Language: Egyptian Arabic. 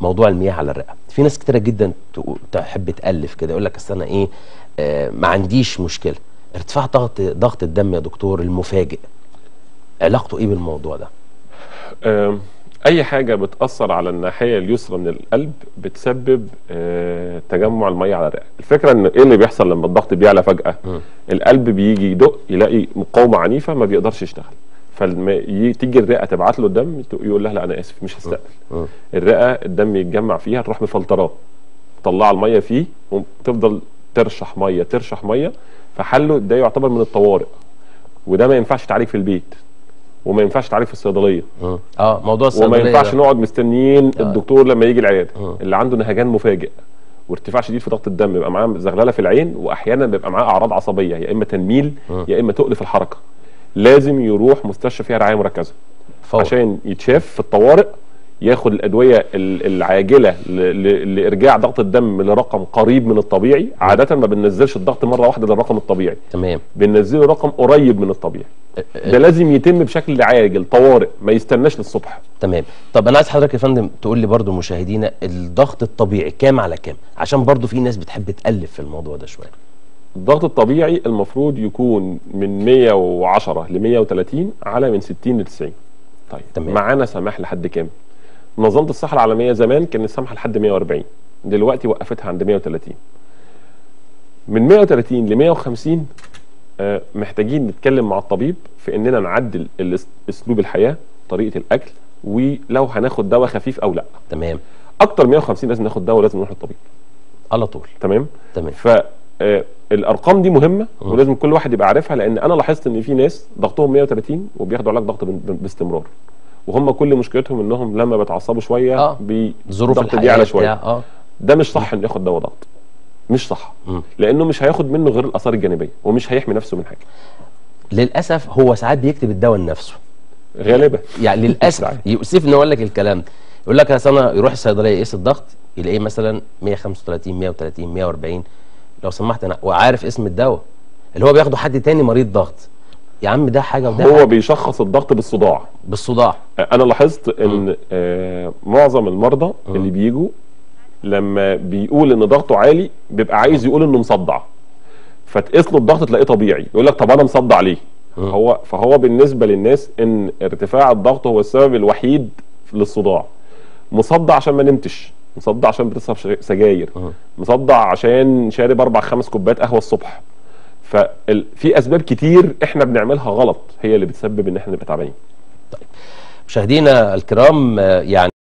موضوع المياه على الرئه في ناس كتيره جدا تقو- تحب تالف كده يقول لك اصل انا ايه آه ما عنديش مشكله ارتفاع ضغط ضغط الدم يا دكتور المفاجئ علاقته ايه بالموضوع ده آم، اي حاجه بتاثر على الناحيه اليسرى من القلب بتسبب آه، تجمع الميه على الرئه الفكره ان ايه اللي بيحصل لما الضغط بيعلى فجاه القلب بيجي يدق يلاقي مقاومه عنيفه ما بيقدرش يشتغل فلما ي- تيجي الرئه تبعت له الدم ت- يقول لها لا انا اسف مش هستقبل مم. الرئه الدم يتجمع فيها تروح مفلتراه تطلع الميه فيه وتفضل ترشح ميه ترشح ميه فحله ده يعتبر من الطوارئ وده ما ينفعش يتعالج في البيت وما ينفعش يتعالج في الصيدليه مم. اه موضوع وما الصيدليه ينفعش ده. نقعد مستنيين الدكتور لما يجي العياده آه. اللي عنده نهجان مفاجئ وارتفاع شديد في ضغط الدم يبقى معاه زغلله في العين واحيانا بيبقى معاه اعراض عصبيه يا اما تنميل آه. يا اما تقل في الحركه لازم يروح مستشفى فيها رعايه مركزه فور. عشان يتشاف في الطوارئ ياخد الادويه ال- العاجله ل- ل- لارجاع ضغط الدم لرقم قريب من الطبيعي عاده ما بننزلش الضغط مره واحده للرقم الطبيعي تمام بننزله رقم قريب من الطبيعي ده لازم يتم بشكل عاجل طوارئ ما يستناش للصبح تمام طب انا عايز حضرتك يا فندم تقول لي برضو مشاهدينا الضغط الطبيعي كام على كام عشان برضو في ناس بتحب تالف في الموضوع ده شويه الضغط الطبيعي المفروض يكون من 110 ل 130 على من 60 ل 90 طيب تمام. معانا سماح لحد كام منظمه الصحه العالميه زمان كانت سامحه لحد 140 دلوقتي وقفتها عند 130 من 130 ل 150 آه، محتاجين نتكلم مع الطبيب في اننا نعدل الاس- اسلوب الحياه طريقه الاكل ولو هناخد دواء خفيف او لا تمام اكتر 150 لازم ناخد دواء لازم نروح للطبيب على طول تمام تمام ف آه، الارقام دي مهمه ولازم كل واحد يبقى عارفها لان انا لاحظت ان في ناس ضغطهم 130 وبياخدوا علاج ضغط بن- باستمرار وهم كل مشكلتهم انهم لما بيتعصبوا شويه آه. بي ظروف الضغط الحياه بيعلى بتاع شويه اه ده مش صح انه ياخد دواء ضغط مش صح مم. لانه مش هياخد منه غير الاثار الجانبيه ومش هيحمي نفسه من حاجه للاسف هو ساعات بيكتب الدواء لنفسه غالبا يعني للاسف ساعات. يؤسفني اقول لك الكلام ده يقول لك اصل انا يروح الصيدليه يقيس الضغط يلاقيه مثلا 135 130 140 لو سمحت انا وعارف اسم الدواء اللي هو بياخده حد تاني مريض ضغط يا عم ده حاجه وده هو حاجة. بيشخص الضغط بالصداع بالصداع آه، انا لاحظت ان آه معظم المرضى اللي بيجوا لما بيقول ان ضغطه عالي بيبقى عايز يقول انه مصدع فتقيس له الضغط تلاقيه طبيعي يقول لك طب انا مصدع ليه هو فهو بالنسبه للناس ان ارتفاع الضغط هو السبب الوحيد للصداع مصدع عشان ما نمتش مصدع عشان بتشرب ش- سجاير مصدع عشان شارب اربع خمس كوبايات قهوه الصبح ففي اسباب كتير احنا بنعملها غلط هي اللي بتسبب ان احنا نبقى تعبانين مشاهدينا الكرام آه، يعني